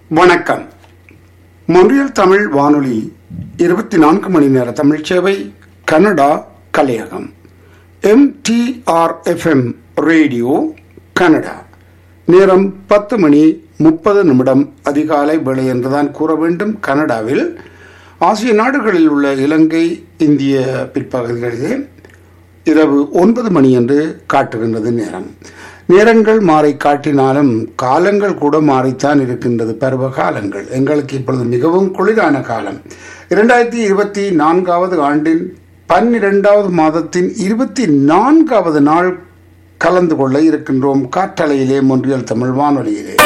வணக்கம் மொன்றியல் தமிழ் வானொலி இருபத்தி நான்கு மணி நேர தமிழ் சேவை கனடா கலையகம் எம்டிஆர்எஃப்எம் ரேடியோ கனடா நேரம் பத்து மணி முப்பது நிமிடம் அதிகாலை வேளை என்றுதான் கூற வேண்டும் கனடாவில் ஆசிய நாடுகளில் உள்ள இலங்கை இந்திய பிற்பகுதிகளிலே இரவு ஒன்பது மணி என்று காட்டுகின்றது நேரம் நேரங்கள் மாறி காட்டினாலும் காலங்கள் கூட மாறித்தான் இருக்கின்றது பருவ காலங்கள் எங்களுக்கு இப்பொழுது மிகவும் குளிரான காலம் இரண்டாயிரத்தி இருபத்தி நான்காவது ஆண்டின் பன்னிரெண்டாவது மாதத்தின் இருபத்தி நான்காவது நாள் கலந்து கொள்ள இருக்கின்றோம் காற்றலையிலே மொன்றியல் தமிழ் வானொலியிலே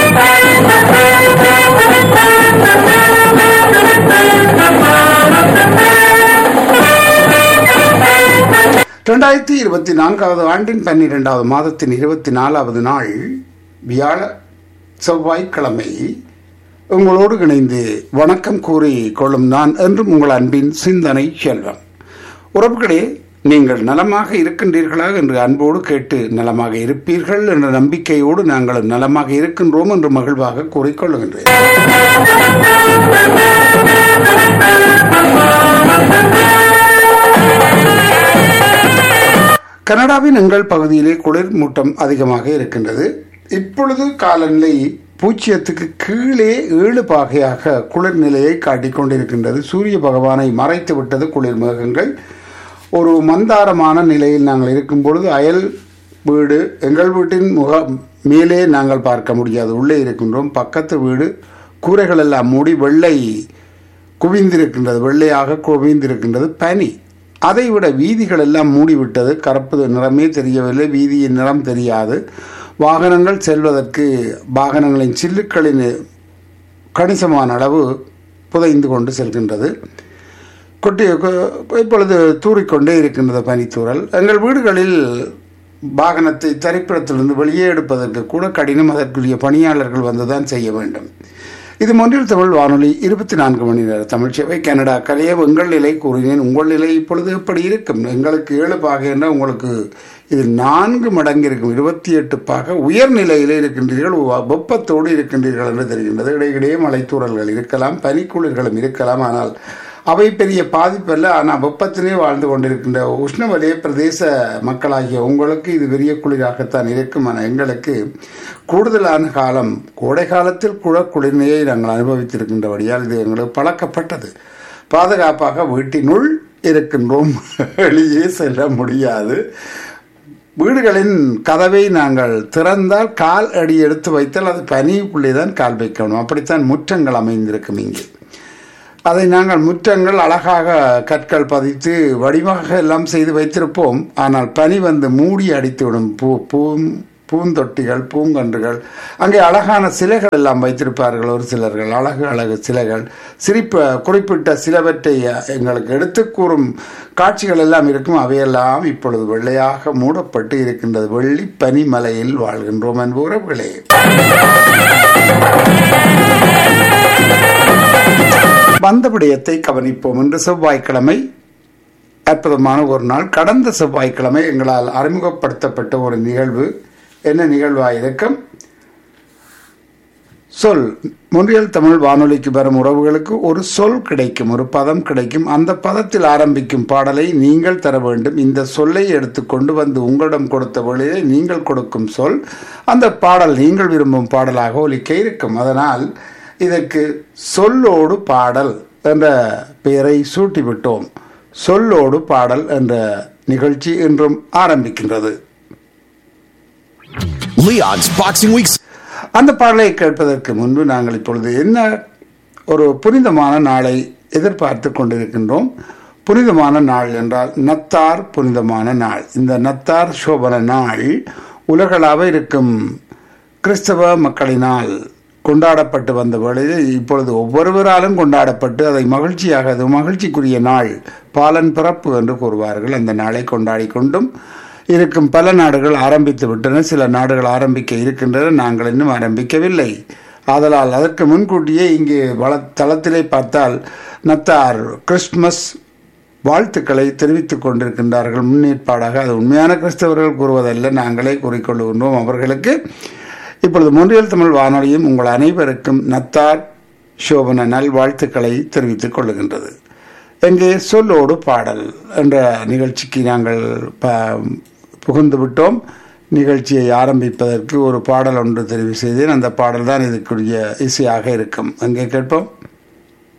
இரண்டாயிரத்தி இருபத்தி நான்காவது ஆண்டின் பன்னிரெண்டாவது மாதத்தின் இருபத்தி நாலாவது நாள் வியாழ செவ்வாய்க்கிழமை உங்களோடு இணைந்து வணக்கம் கூறி கொள்ளும் நான் என்றும் உங்கள் அன்பின் சிந்தனை செல்வம் உறவுகளே நீங்கள் நலமாக இருக்கின்றீர்களா என்று அன்போடு கேட்டு நலமாக இருப்பீர்கள் என்ற நம்பிக்கையோடு நாங்கள் நலமாக இருக்கின்றோம் என்று மகிழ்வாக கூறிக்கொள்ளுகின்றேன் கனடாவின் எங்கள் பகுதியிலே குளிர் மூட்டம் அதிகமாக இருக்கின்றது இப்பொழுது காலநிலை பூஜ்ஜியத்துக்கு கீழே ஏழு பாகையாக குளிர் நிலையை காட்டிக் கொண்டிருக்கின்றது சூரிய பகவானை மறைத்து விட்டது குளிர் மேகங்கள் ஒரு மந்தாரமான நிலையில் நாங்கள் இருக்கும் பொழுது அயல் வீடு எங்கள் வீட்டின் முக மேலே நாங்கள் பார்க்க முடியாது உள்ளே இருக்கின்றோம் பக்கத்து வீடு கூரைகள் எல்லாம் மூடி வெள்ளை குவிந்திருக்கின்றது வெள்ளையாக குவிந்திருக்கின்றது பனி அதைவிட வீதிகள் எல்லாம் மூடிவிட்டது கருப்பு நிறமே தெரியவில்லை வீதியின் நிறம் தெரியாது வாகனங்கள் செல்வதற்கு வாகனங்களின் சில்லுக்களின் கணிசமான அளவு புதைந்து கொண்டு செல்கின்றது கொட்டி இப்பொழுது தூறிக்கொண்டே இருக்கின்றது பனித்தூரல் எங்கள் வீடுகளில் வாகனத்தை தரிப்பிடத்திலிருந்து வெளியே எடுப்பதற்கு கூட கடினம் அதற்குரிய பணியாளர்கள் வந்துதான் செய்ய வேண்டும் இது மொன்றில் தமிழ் வானொலி இருபத்தி நான்கு மணி நேர தமிழ் சேவை கனடா கலைய உங்கள் நிலை கூறினேன் உங்கள் நிலை இப்பொழுது எப்படி இருக்கும் எங்களுக்கு ஏழு பாக என்றால் உங்களுக்கு இது நான்கு மடங்கு இருக்கும் இருபத்தி எட்டு பாக உயர்நிலையில் இருக்கின்றீர்கள் வெப்பத்தோடு இருக்கின்றீர்கள் என்று தெரிகின்றது இடையிடையே மலைத்தூரல்கள் இருக்கலாம் பனிக்குளிர்களும் இருக்கலாம் ஆனால் அவை பெரிய பாதிப்பல்ல ஆனால் வெப்பத்திலே வாழ்ந்து கொண்டிருக்கின்ற உஷ்ணவலய பிரதேச மக்களாகிய உங்களுக்கு இது பெரிய குளிராகத்தான் இருக்கும் ஆனால் எங்களுக்கு கூடுதலான காலம் கோடை காலத்தில் கூட குளிர்மையை நாங்கள் அனுபவித்திருக்கின்றபடியால் இது எங்களுக்கு பழக்கப்பட்டது பாதுகாப்பாக வீட்டினுள் இருக்கின்றோம் வெளியே செல்ல முடியாது வீடுகளின் கதவை நாங்கள் திறந்தால் கால் அடி எடுத்து வைத்தால் அது பனிக்குள்ளே தான் கால் வைக்கணும் அப்படித்தான் முற்றங்கள் அமைந்திருக்கும் இங்கே அதை நாங்கள் முற்றங்கள் அழகாக கற்கள் பதித்து வடிவாக எல்லாம் செய்து வைத்திருப்போம் ஆனால் பனி வந்து மூடி அடித்துவிடும் பூ பூ பூந்தொட்டிகள் பூங்கன்றுகள் அங்கே அழகான சிலைகள் எல்லாம் வைத்திருப்பார்கள் ஒரு சிலர்கள் அழகு அழகு சிலைகள் சிரிப்ப குறிப்பிட்ட சிலவற்றை எங்களுக்கு எடுத்து கூறும் காட்சிகள் எல்லாம் இருக்கும் அவையெல்லாம் இப்பொழுது வெள்ளையாக மூடப்பட்டு இருக்கின்றது வெள்ளி பனிமலையில் வாழ்கின்றோம் என்ப உறவுகளே வந்த விடயத்தை கவனிப்போம் என்று செவ்வாய்க்கிழமை அற்புதமான ஒரு நாள் கடந்த செவ்வாய்க்கிழமை எங்களால் அறிமுகப்படுத்தப்பட்ட ஒரு நிகழ்வு என்ன நிகழ்வாயிருக்கும் சொல் முன்றியல் தமிழ் வானொலிக்கு வரும் உறவுகளுக்கு ஒரு சொல் கிடைக்கும் ஒரு பதம் கிடைக்கும் அந்த பதத்தில் ஆரம்பிக்கும் பாடலை நீங்கள் தர வேண்டும் இந்த சொல்லை எடுத்து கொண்டு வந்து உங்களிடம் கொடுத்த வழியை நீங்கள் கொடுக்கும் சொல் அந்த பாடல் நீங்கள் விரும்பும் பாடலாக ஒலிக்க இருக்கும் அதனால் இதற்கு சொல்லோடு பாடல் என்ற பெயரை சூட்டிவிட்டோம் சொல்லோடு பாடல் என்ற நிகழ்ச்சி இன்றும் ஆரம்பிக்கின்றது Leon's Boxing Week அந்த பாடலை கேட்பதற்கு முன்பு நாங்கள் இப்பொழுது என்ன ஒரு புனிதமான நாளை எதிர்பார்த்து கொண்டிருக்கின்றோம் புனிதமான நாள் என்றால் நத்தார் புனிதமான நாள் இந்த நத்தார் சோபன நாள் உலகளாக இருக்கும் கிறிஸ்தவ மக்களினால் கொண்டாடப்பட்டு வந்த வேளையில் இப்பொழுது ஒவ்வொருவராலும் கொண்டாடப்பட்டு அதை மகிழ்ச்சியாக அது மகிழ்ச்சிக்குரிய நாள் பாலன் பிறப்பு என்று கூறுவார்கள் அந்த நாளை கொண்டாடி கொண்டும் இருக்கும் பல நாடுகள் ஆரம்பித்து விட்டன சில நாடுகள் ஆரம்பிக்க இருக்கின்றன நாங்கள் இன்னும் ஆரம்பிக்கவில்லை ஆதலால் அதற்கு முன்கூட்டியே இங்கே வள தளத்திலே பார்த்தால் நத்தார் கிறிஸ்துமஸ் வாழ்த்துக்களை தெரிவித்துக் கொண்டிருக்கின்றார்கள் முன்னேற்பாடாக அது உண்மையான கிறிஸ்தவர்கள் கூறுவதல்ல நாங்களே கூறிக்கொள்ளுகின்றோம் அவர்களுக்கு இப்பொழுது முன்றியல் தமிழ் வானொலியும் உங்கள் அனைவருக்கும் நத்தார் சோபன நல்வாழ்த்துக்களை தெரிவித்துக் கொள்ளுகின்றது எங்கே சொல்லோடு பாடல் என்ற நிகழ்ச்சிக்கு நாங்கள் ப புகுந்து விட்டோம் நிகழ்ச்சியை ஆரம்பிப்பதற்கு ஒரு பாடல் ஒன்று தெரிவு செய்தேன் அந்த பாடல் தான் இதுக்குரிய இசையாக இருக்கும் அங்கே கேட்போம்